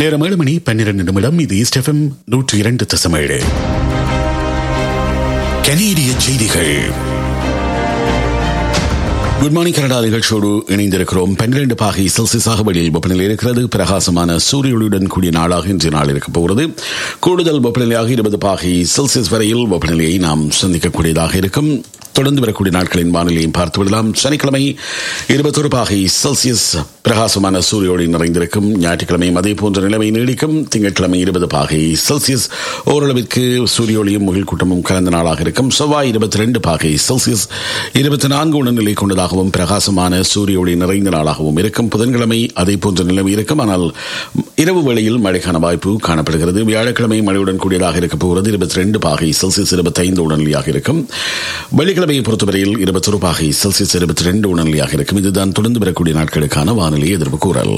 நேரம் ஏழு மணி பன்னிரண்டு நிமிடம் இது ஈஸ்ட் எஃப்எம் நூற்றி இரண்டு தசமேழு கனேடிய செய்திகள் குட் மார்னிங் கனடா நிகழ்ச்சியோடு இணைந்திருக்கிறோம் பன்னிரண்டு பாகை செல்சியஸாக வெளியில் வெப்பநிலை இருக்கிறது பிரகாசமான சூரிய ஒளியுடன் கூடிய நாளாக இன்றைய நாள் இருக்க போகிறது கூடுதல் வெப்பநிலையாக இருபது பாகை செல்சியஸ் வரையில் வெப்பநிலையை நாம் சந்திக்கக்கூடியதாக இருக்கும் தொடர்ந்து வரக்கூடிய நாட்களின் வானிலையும் பார்த்து விடலாம் சனிக்கிழமை இருபத்தொரு பாகை செல்சியஸ் பிரகாசமான சூரிய ஒளி நிறைந்திருக்கும் ஞாயிற்றுக்கிழமையும் அதே போன்ற நிலைமை நீடிக்கும் திங்கட்கிழமை இருபது பாகை செல்சியஸ் ஓரளவிற்கு சூரிய ஒளியும் முகில் கூட்டமும் கலந்த நாளாக இருக்கும் செவ்வாய் இருபத்தி ரெண்டு பாகை செல்சியஸ் இருபத்தி நான்கு உடல்நிலை கொண்டதாகவும் பிரகாசமான சூரிய ஒளி நிறைந்த நாளாகவும் இருக்கும் புதன்கிழமை அதே போன்ற நிலைமை இருக்கும் ஆனால் இரவு வேளையில் மழைக்கான வாய்ப்பு காணப்படுகிறது வியாழக்கிழமை மழையுடன் கூடியதாக இருக்க போகிறது இருபத்தி ரெண்டு பாகை செல்சியஸ் இருபத்தி ஐந்து உடல்நிலையாக இருக்கும் வெள்ளிக்கிழமையை பொறுத்தவரையில் இருபத்தொரு பாகை செல்சியஸ் இருபத்தி ரெண்டு உடல்நிலையாக இருக்கும் இதுதான் தொடர்ந்து வரக்கூடிய நாட்களுக்கான வானிலை எதிர்ப்பு கூறல்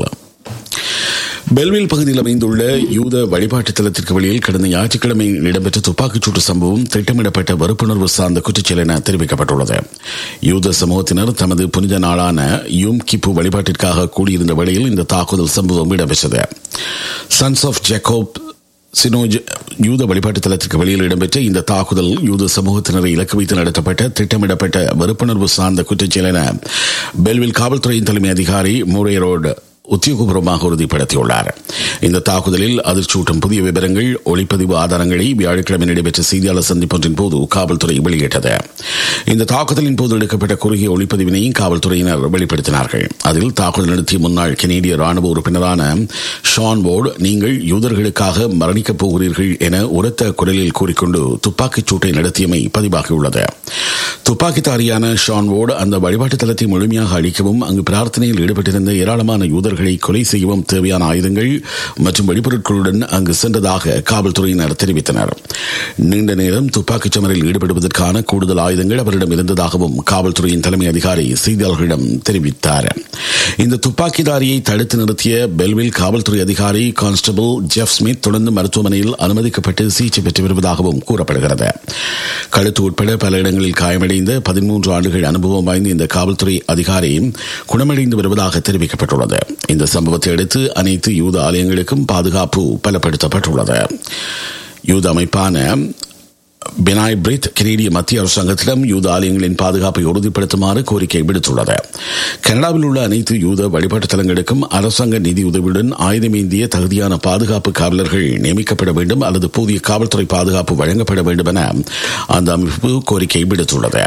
பெல்வில் பகுதியில் அமைந்துள்ள யூத வழிபாட்டு தலத்திற்கு வெளியில் கடந்த ஞாயிற்றுக்கிழமை இடம்பெற்ற துப்பாக்கிச்சூட்டு சம்பவம் திட்டமிடப்பட்ட வெறுப்புணர்வு சார்ந்த குற்றச்செயல் என தெரிவிக்கப்பட்டுள்ளது யூத சமூகத்தினர் தமது புனித நாளான யூம் கிப்பு வழிபாட்டிற்காக கூடியிருந்த வேளையில் இந்த தாக்குதல் சம்பவம் இடம்பெற்றது சன்ஸ் ஆஃப் ஜெக்கோப் சினோஜ் யூத வழிபாட்டு தலத்திற்கு வெளியில் இடம்பெற்ற இந்த தாக்குதல் யூத சமூகத்தினரை இலக்கு வைத்து நடத்தப்பட்ட திட்டமிடப்பட்ட வெறுப்புணர்வு சார்ந்த குற்றச்செயல் என பெல்வில் காவல்துறையின் தலைமை அதிகாரி மூரே ரோடு உத்தியோகபூர்வமாக உறுதிப்படுத்தியுள்ளார் இந்த தாக்குதலில் அதிர்ச்சியூட்டும் புதிய விவரங்கள் ஒளிப்பதிவு ஆதாரங்களை வியாழக்கிழமை நடைபெற்ற செய்தியாளர் சந்திப்பொன்றின் போது காவல்துறை வெளியிட்டது இந்த தாக்குதலின் போது எடுக்கப்பட்ட குறுகிய ஒளிப்பதிவினையும் காவல்துறையினர் வெளிப்படுத்தினார்கள் அதில் தாக்குதல் நடத்திய முன்னாள் கெனேடிய ராணுவ உறுப்பினரான ஷான் போர்டு நீங்கள் யூதர்களுக்காக மரணிக்கப் போகிறீர்கள் என உரத்த குரலில் கூறிக்கொண்டு துப்பாக்கிச் சூட்டை நடத்தியமை பதிவாகியுள்ளது துப்பாக்கித்தாரியான ஷான் போர்டு அந்த வழிபாட்டு தலத்தை முழுமையாக அழிக்கவும் அங்கு பிரார்த்தனையில் ஈடுபட்டிருந்த ஏராளமான யூதர்களை கொலை செய்யவும் தேவையான ஆயுதங்கள் மற்றும் வெடிப்பொருட்களுடன் அங்கு சென்றதாக காவல்துறையினர் தெரிவித்தனர் நீண்ட நேரம் துப்பாக்கிச் சமரில் ஈடுபடுவதற்கான கூடுதல் ஆயுதங்கள் அவரிடம் இருந்ததாகவும் காவல்துறையின் தலைமை அதிகாரி செய்தியாளர்களிடம் தெரிவித்தார் இந்த துப்பாக்கிதாரியை தடுத்து நிறுத்திய பெல்வில் காவல்துறை அதிகாரி கான்ஸ்டபிள் ஜெஃப் ஸ்மித் தொடர்ந்து மருத்துவமனையில் அனுமதிக்கப்பட்டு சிகிச்சை பெற்று வருவதாகவும் கூறப்படுகிறது கழுத்து உட்பட பல இடங்களில் காயமடைந்த பதிமூன்று ஆண்டுகள் அனுபவம் வாய்ந்த இந்த காவல்துறை அதிகாரி குணமடைந்து வருவதாக தெரிவிக்கப்பட்டுள்ளது இந்த சம்பவத்தை அடுத்து அனைத்து யூத ஆலயங்களுக்கும் பாதுகாப்பு பலப்படுத்தப்பட்டுள்ளது யூத அமைப்பான பினாய் பிரித் கெனேடிய மத்திய அரசாங்கத்திடம் யூத ஆலயங்களின் பாதுகாப்பை உறுதிப்படுத்துமாறு கோரிக்கை விடுத்துள்ளது கனடாவில் உள்ள அனைத்து யூத வழிபாட்டு தலங்களுக்கும் அரசாங்க நிதி உதவியுடன் ஆயுதமேந்திய தகுதியான பாதுகாப்பு காவலர்கள் நியமிக்கப்பட வேண்டும் அல்லது புதிய காவல்துறை பாதுகாப்பு வழங்கப்பட வேண்டும் என அந்த அமைப்பு கோரிக்கை விடுத்துள்ளது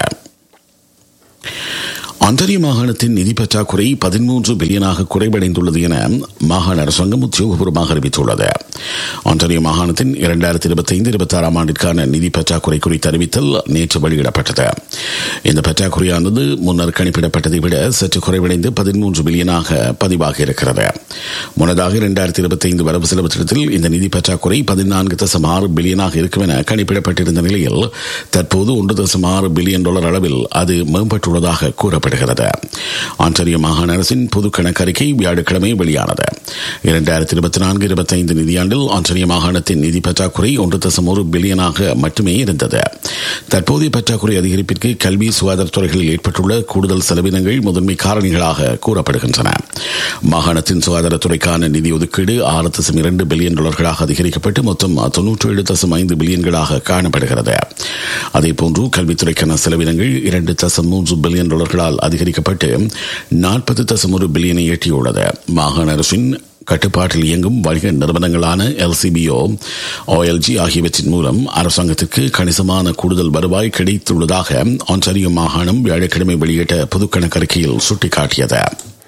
அந்தரிய மாகாணத்தின் நிதி பற்றாக்குறை பதிமூன்று பில்லியனாக குறைவடைந்துள்ளது என மாகாண அரசாங்கம் உத்தியோகபூர்வமாக அறிவித்துள்ளது ஆண்டரிய மாகாணத்தின் இரண்டாயிரத்தி இருபத்தி ஐந்து இருபத்தி ஆறாம் ஆண்டிற்கான நிதி பற்றாக்குறை குறித்த அறிவித்தல் நேற்று வெளியிடப்பட்டது இந்த பற்றாக்குறையானது முன்னர் கணிப்பிடப்பட்டதை விட சற்று குறைவடைந்து பதிமூன்று பில்லியனாக பதிவாகி இருக்கிறது முன்னதாக இரண்டாயிரத்தி இருபத்தி ஐந்து வரவு செலவு திட்டத்தில் இந்த நிதி பற்றாக்குறை பதினான்கு தசம் ஆறு பில்லியனாக இருக்கும் என கணிப்பிடப்பட்டிருந்த நிலையில் தற்போது ஒன்று தசம் ஆறு பில்லியன் டாலர் அளவில் அது மேம்பட்டுள்ளதாக கூறப்படுகிறது ஆன்டரியோ மாகாண அரசின் பொது கணக்கறிக்கை வியாழக்கிழமை வெளியானது இரண்டாயிரத்தி இருபத்தி நான்கு இருபத்தி ஐந்து நிதியாண்டில் ஆன்டரியோ மாகாணத்தின் நிதி பற்றாக்குறை ஒன்று தசம் ஒரு பில்லியனாக மட்டுமே இருந்தது தற்போதைய பற்றாக்குறை அதிகரிப்பிற்கு கல்வி சுகாதாரத்துறைகளில் ஏற்பட்டுள்ள கூடுதல் செலவினங்கள் முதன்மை காரணிகளாக கூறப்படுகின்றன மாகாணத்தின் சுகாதாரத்துறைக்கான நிதி ஒதுக்கீடு ஆறு தசம் இரண்டு பில்லியன் டாலர்களாக அதிகரிக்கப்பட்டு மொத்தம் தொன்னூற்றி ஏழு தசம் ஐந்து பில்லியன்களாக காணப்படுகிறது அதேபோன்று கல்வித்துறைக்கான செலவினங்கள் இரண்டு தசம் மூன்று பில்லியன் டாலர்களால் அதிகரிக்கப்பட்டு நாற்பது தசம் ஒரு பில்லியனை எட்டியுள்ளது மாகாண அரசின் கட்டுப்பாட்டில் இயங்கும் வணிக நிறுவனங்களான எல்சிபிஓ ஓஎல்ஜி ஆகியவற்றின் மூலம் அரசாங்கத்திற்கு கணிசமான கூடுதல் வருவாய் கிடைத்துள்ளதாக ஆன்சரியோ மாகாணம் வியாழக்கிழமை வெளியிட்ட பொது கணக்கறிக்கையில் சுட்டிக்காட்டியது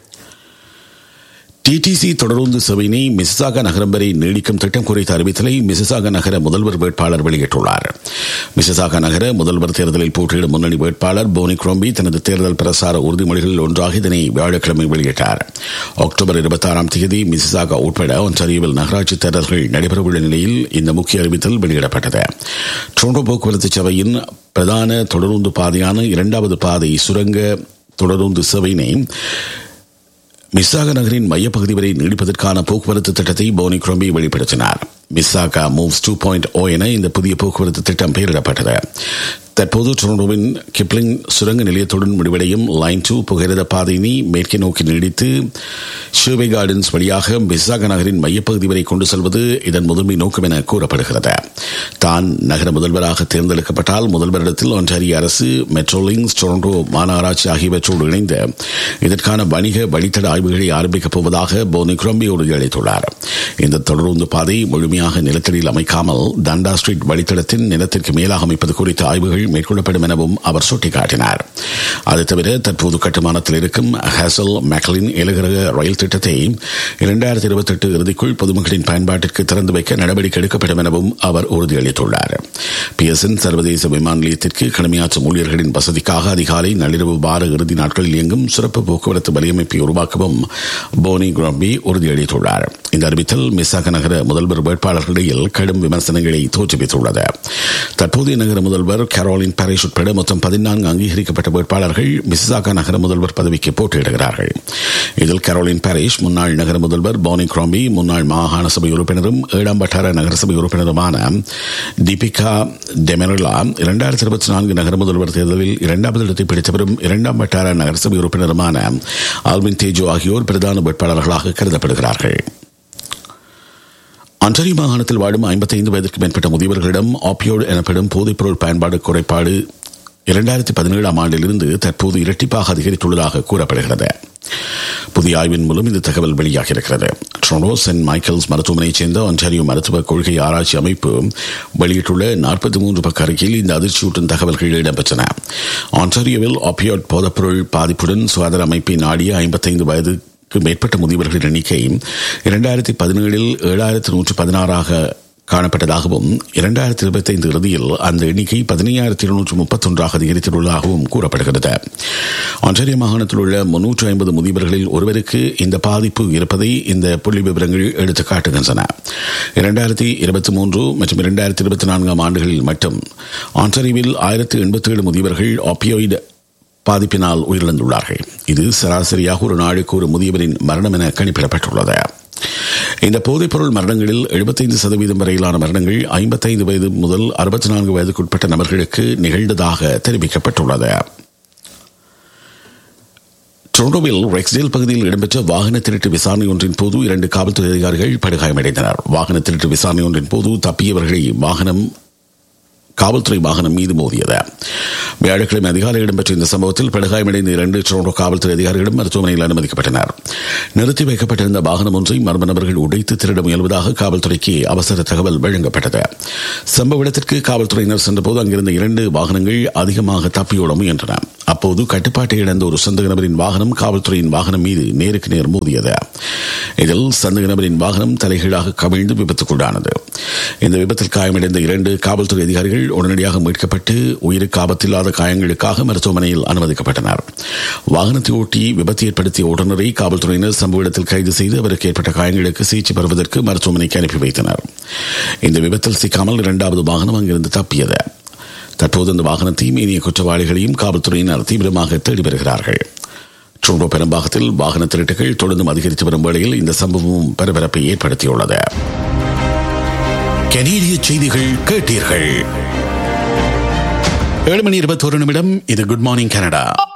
டிடிசி தொடருந்து சேவையினை மிசிசாக நகரம் வரை நீடிக்கும் திட்டம் குறித்த அறிவித்தலை மிசிசாக நகர முதல்வர் வேட்பாளர் வெளியிட்டுள்ளார் மிசிசாக நகர முதல்வர் தேர்தலில் போட்டியிடும் முன்னணி வேட்பாளர் போனி குரோம்பி தனது தேர்தல் பிரசார உறுதிமொழிகளில் ஒன்றாக இதனை வியாழக்கிழமை வெளியிட்டார் அக்டோபர் இருபத்தி ஆறாம் தேதி மிசிசாக உட்பட ஒன்றாரியோவில் நகராட்சி தேர்தல்கள் நடைபெறவுள்ள நிலையில் இந்த முக்கிய அறிவித்தல் வெளியிடப்பட்டது டொரண்டோ போக்குவரத்து சபையின் பிரதான தொடருந்து பாதையான இரண்டாவது பாதை சுரங்க தொடருந்து சேவையினை மிஸ்ஸாக நகரின் மையப்பகுதி வரை நீடிப்பதற்கான போக்குவரத்து திட்டத்தை போனி குரோம்பி வெளிப்படுத்தினார் Mississauga moves two point O என இந்த புதிய போக்குவரத்து திட்டம் பெயரிடப்பட்டது தற்போது டொரண்டோவின் கிப்ளிங் சுரங்க நிலையத்துடன் முடிவடையும் லைன் டூ புகையிரத பாதையினை மேற்கே நோக்கி நீடித்து ஷூவே கார்டன்ஸ் வழியாக பிசாக நகரின் மையப்பகுதி வரை கொண்டு செல்வது இதன் முதன்மை நோக்கம் என கூறப்படுகிறது தான் நகர முதல்வராக தேர்ந்தெடுக்கப்பட்டால் முதல்வரிடத்தில் ஒன்றாரிய அரசு மெட்ரோலிங்ஸ் டொரண்டோ மாநகராட்சி ஆகியவற்றோடு இணைந்து இதற்கான வணிக வழித்தட ஆய்வுகளை ஆரம்பிக்கப் போவதாக போனி குரம்பி உறுதியளித்துள்ளார் இந்த தொடருந்து பாதை முழுமையாக நிலத்தடியில் அமைக்காமல் தண்டா ஸ்ட்ரீட் வழித்தடத்தின் நிலத்திற்கு மேலாக அமைப்பது குறித்த ஆய்வுகள் மேற்கொள்ளப்படும் எனவும் அவர் சுட்டிக்காட்டினார் அது தவிர தற்போது கட்டுமானத்தில் இருக்கும் ஹேசல் மேக்லின் இலகுரக ரயில் திட்டத்தை இரண்டாயிரத்தி இருபத்தி எட்டு இறுதிக்குள் பொதுமக்களின் பயன்பாட்டிற்கு திறந்து வைக்க நடவடிக்கை எடுக்கப்படும் எனவும் அவர் உறுதியளித்துள்ளார் பிஎஸ்என் சர்வதேச விமான நிலையத்திற்கு கடமையாற்றும் ஊழியர்களின் வசதிக்காக அதிகாலை நள்ளிரவு வார இறுதி நாட்களில் இயங்கும் சிறப்பு போக்குவரத்து வலையமைப்பை உருவாக்கவும் போனி குரம்பி உறுதியளித்துள்ளார் இந்த அறிவித்தல் மிசாக நகர முதல்வர் வேட்பாளர்களிடையில் கடும் விமர்சனங்களை தோற்றுவித்துள்ளது தற்போதைய நகர முதல்வர் கரோலின் பாரிஸ் உட்பட மொத்தம் பதினான்கு அங்கீகரிக்கப்பட்ட வேட்பாளர்கள் மிசிசாகா நகர முதல்வர் பதவிக்கு போட்டியிடுகிறார்கள் இதில் கரோலின் பாரிஸ் முன்னாள் நகர முதல்வர் போனி கிராம்பி முன்னாள் மாகாண சபை உறுப்பினரும் ஏழாம் வட்டார நகரசபை உறுப்பினருமான தீபிகா டெமெரலா இரண்டாயிரத்தி இருபத்தி நான்கு நகர முதல்வர் தேர்தலில் இரண்டாவது இடத்தை பிடித்தவரும் இரண்டாம் வட்டார நகரசபை உறுப்பினருமான ஆல்வின் தேஜோ ஆகியோர் பிரதான வேட்பாளர்களாக கருதப்படுகிறார்கள் அன்றாரி மாகாணத்தில் வாழும் ஐம்பத்தைந்து வயதிற்கு மேற்பட்ட முதியவர்களிடம் ஆப்பியோடு எனப்படும் போதைப்பொருள் பயன்பாடு குறைபாடு இரண்டாயிரத்தி பதினேழாம் ஆண்டிலிருந்து தற்போது இரட்டிப்பாக அதிகரித்துள்ளதாக கூறப்படுகிறது புதிய ஆய்வின் மூலம் இந்த தகவல் வெளியாகியிருக்கிறது ட்ரோனோ சென்ட் மைக்கேல்ஸ் மருத்துவமனையைச் சேர்ந்த ஒன்றாரியோ மருத்துவ கொள்கை ஆராய்ச்சி அமைப்பு வெளியிட்டுள்ள நாற்பத்தி மூன்று பக்க அறிக்கையில் இந்த அதிர்ச்சியூட்டும் தகவல்கள் இடம்பெற்றன ஆன்டாரியோவில் ஆப்பியோட் போதைப்பொருள் பாதிப்புடன் சுகாதார அமைப்பை நாடிய ஐம்பத்தைந்து வயது மேற்பட்ட முதியவர்களின் எண்ணிக்கை இரண்டாயிரத்தி பதினேழில் ஏழாயிரத்தி நூற்று பதினாறாக காணப்பட்டதாகவும் இரண்டாயிரத்தி இருபத்தி ஐந்து இறுதியில் அந்த எண்ணிக்கை பதினையாயிரத்தி இருநூற்று முப்பத்தொன்றாக அதிகரித்துள்ளதாகவும் கூறப்படுகிறது ஆன்டாரியோ மாகாணத்தில் உள்ள முன்னூற்று ஐம்பது முதியவர்களில் ஒருவருக்கு இந்த பாதிப்பு இருப்பதை இந்த புள்ளி விவரங்கள் எடுத்து காட்டுகின்றன இரண்டாயிரத்தி இருபத்தி மூன்று மற்றும் இரண்டாயிரத்தி இருபத்தி நான்காம் ஆண்டுகளில் மட்டும் ஆன்டாரியோவில் ஆயிரத்தி எண்பத்தி ஏழு முதியவர்கள் ஆப்பியோய்டு பாதிப்பினால் உயிரிழந்துள்ளார்கள் இது சராசரியாக ஒரு நாளுக்கு ஒரு முதியவரின் மரணம் என கணிப்பிடப்பட்டுள்ளது இந்த போதைப்பொருள் மரணங்களில் எழுபத்தைந்து சதவீதம் வரையிலான மரணங்கள் ஐம்பத்தைந்து வயது முதல் அறுபத்தி நான்கு வயதுக்குட்பட்ட நபர்களுக்கு நிகழ்ந்ததாக தெரிவிக்கப்பட்டுள்ளது டொரண்டோவில் ரெக்ஸ்டேல் பகுதியில் இடம்பெற்ற வாகன திருட்டு விசாரணை ஒன்றின் போது இரண்டு காவல்துறை அதிகாரிகள் படுகாயமடைந்தனர் வாகன திருட்டு விசாரணை ஒன்றின் போது தப்பியவர்களை வாகனம் காவல்துறை வாகனம் மீது மோதியது வியாழக்கிழமை அதிகாலை இடம்பெற்ற இந்த சம்பவத்தில் படுகாயமடைந்த இரண்டு டொரண்டோ காவல்துறை அதிகாரிகளும் மருத்துவமனையில் அனுமதிக்கப்பட்டனர் நிறுத்தி வைக்கப்பட்டிருந்த வாகனம் ஒன்றை மர்ம நபர்கள் உடைத்து திருட முயல்வதாக காவல்துறைக்கு அவசர தகவல் வழங்கப்பட்டது சம்பவ இடத்திற்கு காவல்துறையினர் சென்றபோது அங்கிருந்த இரண்டு வாகனங்கள் அதிகமாக தப்பியோட முயன்றன அப்போது கட்டுப்பாட்டை இழந்த ஒரு சந்தக நபரின் வாகனம் காவல்துறையின் வாகனம் மீது நேருக்கு நேர் மோதியது இதில் சந்தக நபரின் வாகனம் தலைகீழாக கவிழ்ந்து விபத்துக்குள்ளானது இந்த விபத்தில் காயமடைந்த இரண்டு காவல்துறை அதிகாரிகள் உடனடியாக மீட்கப்பட்டு உயிருக்கு ஆபத்தில்லாத காயங்களுக்காக மருத்துவமனையில் அனுமதிக்கப்பட்டனர் வாகனத்தை ஓட்டி விபத்து ஏற்படுத்திய ஓட்டுநரை காவல்துறையினர் சம்பவ இடத்தில் கைது செய்து அவருக்கு ஏற்பட்ட காயங்களுக்கு சிகிச்சை பெறுவதற்கு மருத்துவமனைக்கு அனுப்பி வைத்தனர் இந்த விபத்தில் சிக்காமல் இரண்டாவது வாகனம் அங்கிருந்து தப்பியது தற்போது அந்த வாகனத்தை மீனிய குற்றவாளிகளையும் காவல்துறையினர் தீவிரமாக தேடி வருகிறார்கள் ட்ரோண்டோ பெரும்பாகத்தில் வாகன திருட்டுகள் தொடர்ந்தும் அதிகரித்து வரும் வேளையில் இந்த சம்பவமும் பரபரப்பை ஏற்படுத்தியுள்ளது கனேடிய செய்திகள் கேட்டீர்கள் ஏழு மணி இருபத்தோரு நிமிடம் இது குட் மார்னிங் கனடா